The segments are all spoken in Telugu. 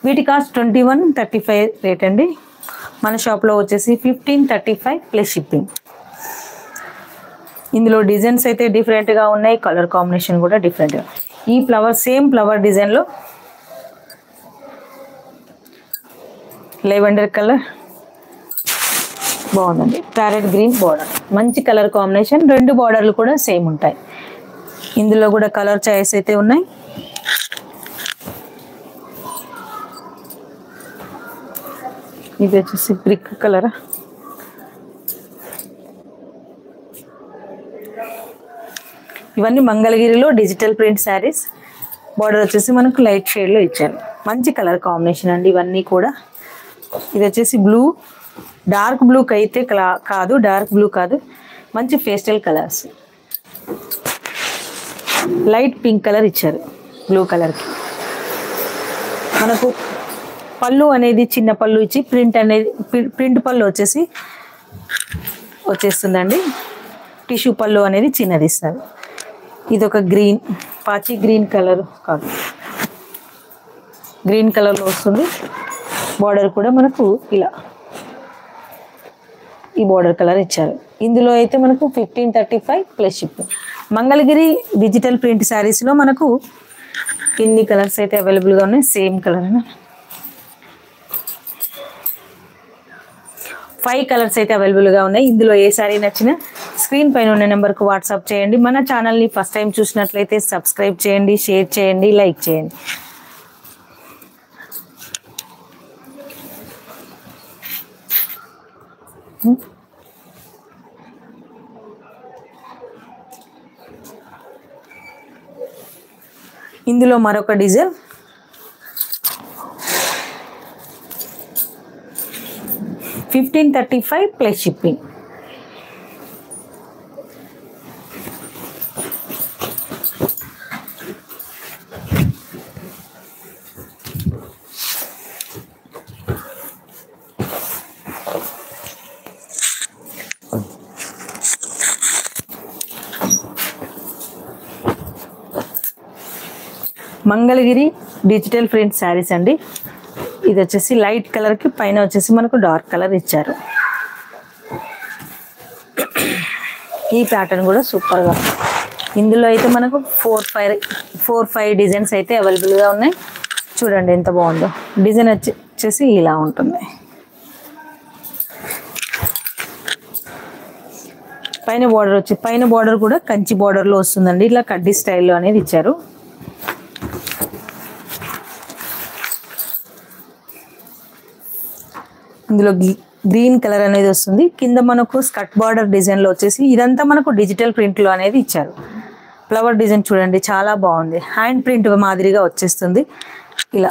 వీటి cost twenty one thirty five rate అండి మన షాప్లో వచ్చేసి fifteen thirty five plus shipping ఇందులో డిజైన్స్ అయితే డిఫరెంట్గా ఉన్నాయి కలర్ కాంబినేషన్ కూడా డిఫరెంట్గా ఈ ఫ్లవర్ సేమ్ ఫ్లవర్ డిజైన్లో లెవెండర్ కలర్ బాగుందండి ప్యారెట్ గ్రీన్ బార్డర్ మంచి కలర్ కాంబినేషన్ రెండు బార్డర్లు కూడా సేమ్ ఉంటాయి ఇందులో కూడా కలర్ చాయిస్ అయితే ఉన్నాయి ఇది వచ్చేసి బ్రిక్ కలర్ ఇవన్నీ మంగళగిరిలో డిజిటల్ ప్రింట్ శారీస్ బార్డర్ వచ్చేసి మనకు లైట్ షేడ్లో ఇచ్చారు మంచి కలర్ కాంబినేషన్ అండి ఇవన్నీ కూడా ఇది వచ్చేసి బ్లూ డార్క్ బ్లూకి అయితే క్లా- కాదు డార్క్ బ్లూ కాదు మంచి pastel colours light pink colour ఇచ్చారు బ్లూ కలర్కి మనకు పళ్ళు అనేది చిన్న పళ్ళు ఇచ్చి ప్రింట్ అనేది ప్రి- ప్రింట్ పళ్ళు వచ్చేసి వచ్చేస్తుందండి టిష్యూ పళ్ళు అనేది చిన్నది ఇస్తారు ఇది ఒక గ్రీన్ పాచి గ్రీన్ కలర్ కాదు గ్రీన్ కలర్లో వస్తుంది బార్డర్ కూడా మనకు ఇలా ఈ బార్డర్ కలర్ ఇచ్చారు ఇందులో అయితే మనకు fifteen thirty five plus ship Mangalagiri digital print శారీస్లో మనకు ఇన్ని కలర్స్ అయితే అవైలబుల్గా ఉన్నాయి సేమ్ కలర్ ఫైవ్ కలర్స్ అయితే అవైలబుల్గా ఉన్నాయి ఇందులో ఏ సారీ నచ్చినా స్క్రీన్ పైన ఉన్న నెంబర్కు వాట్సాప్ చేయండి మన ఛానల్ని ఫస్ట్ టైం చూసినట్లయితే సబ్స్క్రైబ్ చేయండి షేర్ చేయండి లైక్ చేయండి ఇందులో మరొక design fifteen thirty five plus shipping Mangalagiri digital print sarees అండి ఇది వచ్చేసి లైట్ కలర్కి పైన వచ్చేసి మనకు డార్క్ కలర్ ఇచ్చారు ఈ ప్యాటర్న్ కూడా సూపర్గా ఇందులో అయితే మనకు four five four five designs అయితే అవైలబుల్గా ఉన్నాయి చూడండి ఎంత బాగుందో డిజైన్ వచ్చి వచ్చేసి ఇలా ఉంటుంది పైన బార్డర్ వచ్చి పైన బార్డర్ కూడా కంచి బార్డర్లో వస్తుందండి ఇట్లా కడ్డీ స్టైల్లో అనేది ఇచ్చారు ఇందులో గ్రీ- గ్రీన్ కలర్ అనేది వస్తుంది కింద మనకు స్కట్ బార్డర్ డిజైన్లో వచ్చేసి ఇదంతా మనకు డిజిటల్ ప్రింట్లో అనేది ఇచ్చారు ఫ్లవర్ డిజైన్ చూడండి చాలా బాగుంది హ్యాండ్ ప్రింట్ మాదిరిగా వచ్చేస్తుంది ఇలా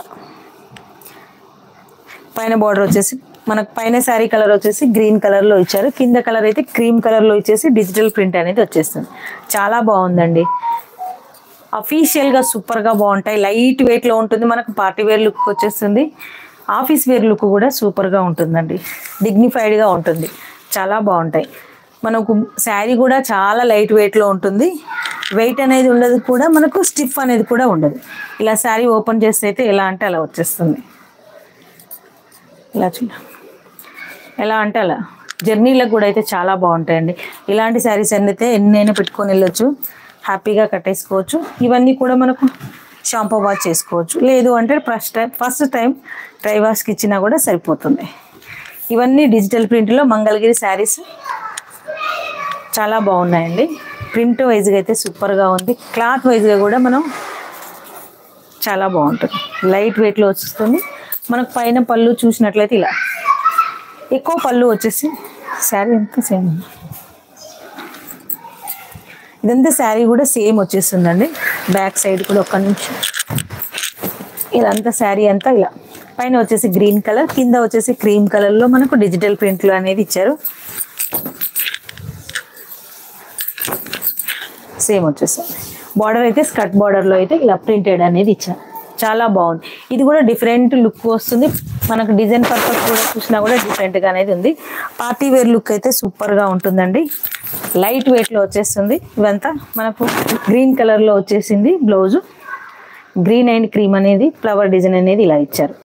పైన బార్డర్ వచ్చేసి మనకు పైన శారీ కలర్ వచ్చేసి గ్రీన్ కలర్లో ఇచ్చారు కింద కలర్ అయితే క్రీమ్ కలర్లో ఇచ్చేసి డిజిటల్ ప్రింట్ అనేది వచ్చేస్తుంది చాలా బాగుందండి అఫీషియల్గా సూపర్గా బాగుంటాయి లైట్ వెయిట్లో ఉంటుంది మనకు పార్టీ వేర్ లుక్ వచ్చేస్తుంది ఆఫీస్ వేర్ లుక్ కూడా సూపర్గా ఉంటుందండి డిగ్నిఫైడ్గా ఉంటుంది చాలా బాగుంటాయి మనకు శారీ కూడా చాలా లైట్ వెయిట్లో ఉంటుంది వెయిట్ అనేది ఉండదు కూడా మనకు స్టిఫ్ అనేది కూడా ఉండదు ఇలా శారీ ఓపెన్ చేస్తే అయితే ఎలా అంటే అలా వచ్చేస్తుంది ఇలా చూడ ఎలా అంటే అలా జర్నీలకు కూడా అయితే చాలా బాగుంటాయండి ఇలాంటి శారీస్ అయితే ఎన్నైనా పెట్టుకొని వెళ్ళొచ్చు హ్యాపీగా కట్టేసుకోవచ్చు ఇవన్నీ కూడా మనకు షాంపూ వాష్ చేసుకోవచ్చు లేదు అంటే first time first time dry వాష్కి ఇచ్చినా కూడా సరిపోతుంది ఇవన్నీ డిజిటల్ ప్రింట్లో మంగళగిరి శారీస్ చాలా బాగున్నాయండి ప్రింట్ వైజ్గా అయితే సూపర్గా ఉంది క్లాత్ వైజ్గా కూడా మనం చాలా బాగుంటుంది లైట్ వెయిట్లో వస్తుంది మనకు పైన పళ్ళు చూసినట్లయితే ఇలా ఎక్కువ పళ్ళు వచ్చేసి శారీ ఎంత సేమ్ ఇదంతా శారీ కూడా సేమ్ వచ్చేస్తుందండి బ్యాక్ సైడ్ కూడా ఒక్క నిమిషం ఇదంతా శారీ అంతా ఇలా పైన వచ్చేసి గ్రీన్ కలర్ కింద వచ్చేసి క్రీమ్ కలర్లో మనకు డిజిటల్ ప్రింట్లు అనేది ఇచ్చారు సేమ్ వచ్చేస్తుంది బార్డర్ అయితే స్కర్ట్ బార్డర్లో అయితే ఇలా ప్రింటెడ్ అనేది ఇచ్చారు చాలా బాగుంది ఇది కూడా డిఫరెంట్ లుక్ వస్తుంది మనకు డిజైన్ పర్పస్ కూడా చూసినా కూడా డిఫరెంట్గా అనేది ఉంది పార్టీ వేర్ లుక్ అయితే సూపర్గా ఉంటుందండి లైట్ వెయిట్లో వచ్చేస్తుంది ఇవంతా మనకు గ్రీన్ కలర్లో వచ్చేసింది బ్లౌజు గ్రీన్ అండ్ క్రీమ్ అనేది ఫ్లవర్ డిజైన్ అనేది ఇలా ఇచ్చారు